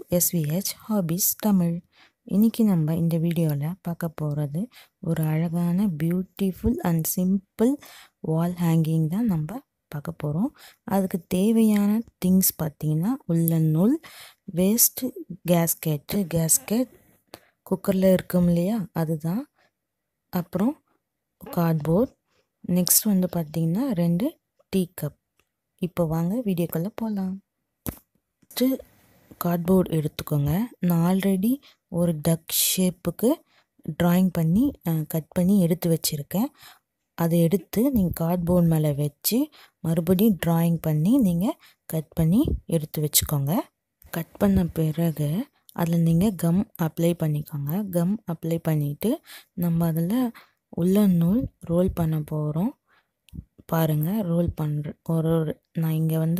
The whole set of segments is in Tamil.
எஸ்விஹெச் ஹாபிஸ் தமிழ் இன்னைக்கு நம்ம இந்த வீடியோவில் பார்க்க போகிறது ஒரு அழகான beautiful and simple wall hanging தான் நம்ம பார்க்க போகிறோம் அதுக்கு தேவையான திங்ஸ் பார்த்தீங்கன்னா உள்ளன் நூல் வேஸ்ட் கேஸ்கெட்டு கேஸ்கெட் குக்கரில் இருக்கும் இல்லையா அதுதான் அப்புறம் கார்ட்போர்ட் நெக்ஸ்ட் வந்து பார்த்தீங்கன்னா ரெண்டு டீ கப் இப்போ வாங்க வீடியோக்குள்ளே போகலாம் ஃபஸ்ட்டு கார்ட்போர்ட் எடுத்துக்கோங்க நான் ஆல்ரெடி ஒரு டக் ஷேப்புக்கு ட்ராயிங் பண்ணி கட் பண்ணி எடுத்து வச்சுருக்கேன் அதை எடுத்து நீங்கள் கார்ட்போர்ட் மேலே வச்சு மறுபடியும் ட்ராயிங் பண்ணி நீங்கள் கட் பண்ணி எடுத்து வச்சுக்கோங்க கட் பண்ண பிறகு அதில் நீங்கள் கம் அப்ளை பண்ணிக்கோங்க கம் அப்ளை பண்ணிவிட்டு நம்ம அதில் உள்ள நூல் ரோல் பண்ண போகிறோம் பாருங்கள் ரோல் பண்ணுற ஒரு ஒரு நான் இங்கே வந்து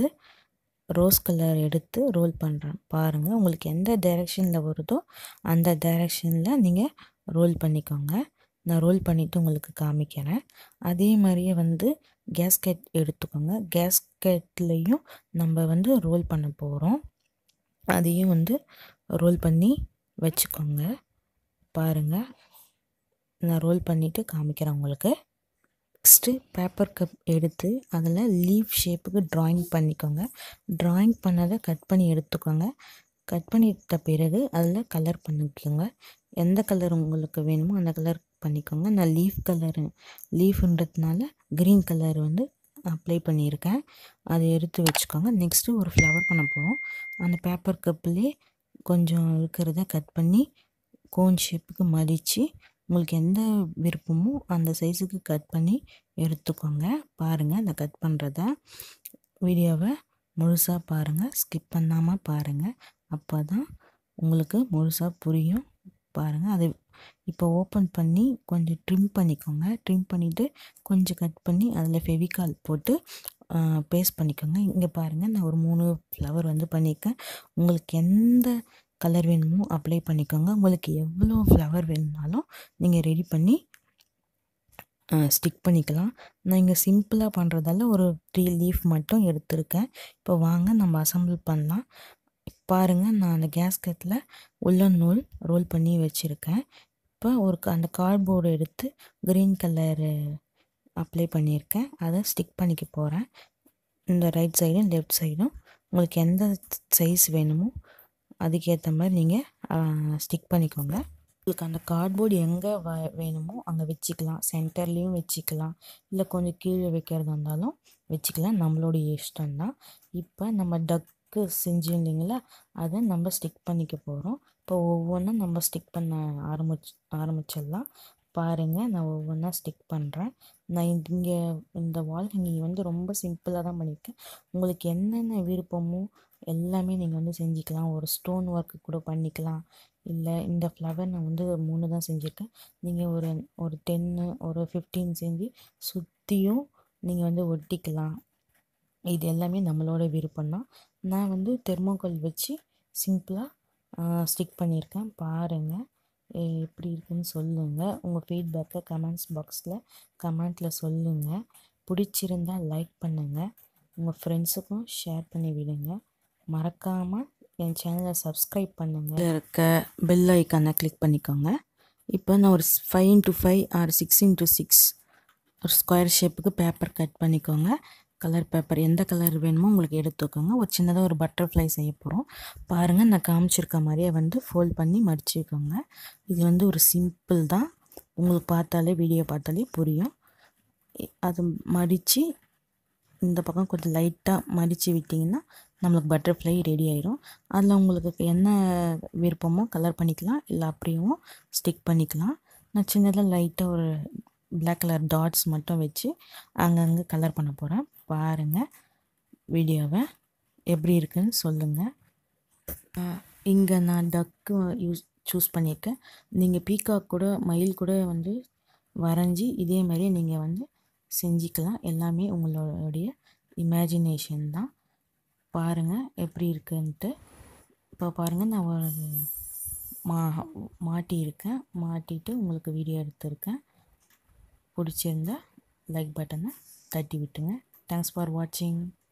ரோஸ் கலர் எடுத்து ரோல் பண்ணுறேன் பாருங்கள் உங்களுக்கு எந்த டைரெக்ஷனில் வருதோ அந்த டைரெக்ஷனில் நீங்கள் ரோல் பண்ணிக்கோங்க நான் ரோல் பண்ணிவிட்டு உங்களுக்கு காமிக்கிறேன் அதே மாதிரியே வந்து கேஸ்கெட் எடுத்துக்கோங்க கேஸ்கெட்லேயும் நம்ம வந்து ரோல் பண்ண போகிறோம் அதையும் வந்து ரோல் பண்ணி வச்சுக்கோங்க பாருங்கள் நான் ரோல் பண்ணிவிட்டு காமிக்கிறேன் உங்களுக்கு நெக்ஸ்ட்டு பேப்பர் கப் எடுத்து அதில் லீஃப் ஷேப்புக்கு ட்ராயிங் பண்ணிக்கோங்க ட்ராயிங் பண்ணதை கட் பண்ணி எடுத்துக்கோங்க கட் பண்ணிட்ட பிறகு அதில் கலர் பண்ணிக்கோங்க எந்த கலர் உங்களுக்கு வேணுமோ அந்த கலர் பண்ணிக்கோங்க நான் லீஃப் கலரு லீஃப்ன்றதுனால க்ரீன் கலர் வந்து அப்ளை பண்ணியிருக்கேன் அதை எடுத்து வச்சுக்கோங்க நெக்ஸ்ட்டு ஒரு ஃப்ளவர் பண்ண போகிறோம் அந்த பேப்பர் கப்லேயே கொஞ்சம் இருக்கிறத கட் பண்ணி கோன் ஷேப்புக்கு மடித்து உங்களுக்கு எந்த விருப்பமோ அந்த சைஸுக்கு கட் பண்ணி எடுத்துக்கோங்க பாருங்கள் அந்த கட் பண்ணுறத வீடியோவை முழுசாக பாருங்கள் ஸ்கிப் பண்ணாமல் பாருங்கள் அப்போ தான் உங்களுக்கு முழுசாக புரியும் பாருங்கள் அதை இப்போ ஓப்பன் பண்ணி கொஞ்சம் ட்ரிம் பண்ணிக்கோங்க ட்ரிம் பண்ணிவிட்டு கொஞ்சம் கட் பண்ணி அதில் ஃபெவிகால் போட்டு பேஸ்ட் பண்ணிக்கோங்க இங்கே பாருங்கள் நான் ஒரு மூணு ஃப்ளவர் வந்து பண்ணியிருக்கேன் உங்களுக்கு எந்த கலர் வேணுமோ அப்ளை பண்ணிக்கோங்க உங்களுக்கு எவ்வளோ ஃப்ளவர் வேணுனாலும் நீங்கள் ரெடி பண்ணி ஸ்டிக் பண்ணிக்கலாம் நான் இங்கே சிம்பிளாக பண்ணுறதால ஒரு த்ரீ லீஃப் மட்டும் எடுத்திருக்கேன் இப்போ வாங்க நம்ம அசம்பிள் பண்ணலாம் பாருங்கள் நான் அந்த கேஸ்கெட்டில் உள்ள நூல் ரோல் பண்ணி வச்சுருக்கேன் இப்போ ஒரு அந்த கார்ட்போர்டு எடுத்து க்ரீன் கலரு அப்ளை பண்ணியிருக்கேன் அதை ஸ்டிக் பண்ணிக்க போகிறேன் இந்த ரைட் சைடும் லெஃப்ட் சைடும் உங்களுக்கு எந்த சைஸ் வேணுமோ அதுக்கேற்ற மாதிரி நீங்கள் ஸ்டிக் பண்ணிக்கோங்க உங்களுக்கு அந்த கார்ட்போர்டு எங்கே வ வேணுமோ அங்கே வச்சுக்கலாம் சென்டர்லேயும் வச்சுக்கலாம் இல்லை கொஞ்சம் கீழே வைக்கிறதா இருந்தாலும் வச்சுக்கலாம் நம்மளுடைய இஷ்டம்தான் இப்போ நம்ம டக்கு செஞ்சோம் இல்லைங்களா அதை நம்ம ஸ்டிக் பண்ணிக்க போகிறோம் இப்போ ஒவ்வொன்றும் நம்ம ஸ்டிக் பண்ண ஆரம்பிச் ஆரம்பிச்சிடலாம் பாருங்கள் நான் ஒவ்வொன்றா ஸ்டிக் பண்ணுறேன் நான் இங்கே இந்த வால் ஹேங்கிங் வந்து ரொம்ப சிம்பிளாக தான் பண்ணியிருக்கேன் உங்களுக்கு என்னென்ன விருப்பமோ எல்லாமே நீங்கள் வந்து செஞ்சுக்கலாம் ஒரு ஸ்டோன் ஒர்க்கு கூட பண்ணிக்கலாம் இல்லை இந்த ஃப்ளவர் நான் வந்து மூணு தான் செஞ்சுருக்கேன் நீங்கள் ஒரு ஒரு டென்னு ஒரு ஃபிஃப்டீன் செஞ்சு சுற்றியும் நீங்கள் வந்து ஒட்டிக்கலாம் இது எல்லாமே நம்மளோட விருப்பம் தான் நான் வந்து தெர்மோகால் வச்சு சிம்பிளாக ஸ்டிக் பண்ணியிருக்கேன் பாருங்கள் எப்படி இருக்குன்னு சொல்லுங்கள் உங்கள் ஃபீட்பேக்கை கமெண்ட்ஸ் பாக்ஸில் கமெண்ட்டில் சொல்லுங்கள் பிடிச்சிருந்தால் லைக் பண்ணுங்கள் உங்கள் ஃப்ரெண்ட்ஸுக்கும் ஷேர் பண்ணி விடுங்க மறக்காமல் என் சேனலை சப்ஸ்கிரைப் பண்ணுங்கள் இருக்க பெல் ஐக்கானை கிளிக் பண்ணிக்கோங்க இப்போ நான் ஒரு five into five or six into six ஒரு ஸ்கொயர் ஷேப்புக்கு பேப்பர் கட் பண்ணிக்கோங்க கலர் பேப்பர் எந்த கலர் வேணுமோ உங்களுக்கு எடுத்துக்கோங்க ஒரு சின்னதாக ஒரு பட்டர்ஃப்ளை செய்ய போகிறோம் பாருங்கள் நான் காமிச்சிருக்க மாதிரியே வந்து ஃபோல்ட் பண்ணி மடிச்சுக்கோங்க இது வந்து ஒரு சிம்பிள் தான் உங்களுக்கு பார்த்தாலே வீடியோ பார்த்தாலே புரியும் அது மடித்து இந்த பக்கம் கொஞ்சம் லைட்டாக மடித்து விட்டிங்கன்னா நம்மளுக்கு பட்டர்ஃப்ளை ரெடி ஆயிரும் அதில் உங்களுக்கு என்ன விருப்பமோ கலர் பண்ணிக்கலாம் இல்லை அப்படியும் ஸ்டிக் பண்ணிக்கலாம் நான் சின்னதாக லைட்டாக ஒரு பிளாக் கலர் டாட்ஸ் மட்டும் வச்சு அங்கங்கே கலர் பண்ண போகிறேன் பாருங்கள் வீடியோவை எப்படி இருக்குன்னு சொல்லுங்கள் இங்கே நான் டக்கு யூஸ் சூஸ் பண்ணியிருக்கேன் நீங்கள் பீகாக் கூட மயில் கூட வந்து வரைஞ்சி இதே மாதிரி நீங்கள் வந்து செஞ்சுக்கலாம் எல்லாமே உங்களுடைய இமேஜினேஷன் தான் பாருங்கள் எப்படி இருக்குன்ட்டு இப்போ பாருங்கள் நான் ஒரு மா மாட்டியிருக்கேன் மாட்டிட்டு உங்களுக்கு வீடியோ எடுத்திருக்கேன் பிடிச்சிருந்தா லைக் பட்டனை தட்டி விட்டுங்க தேங்க்ஸ் ஃபார் வாட்சிங்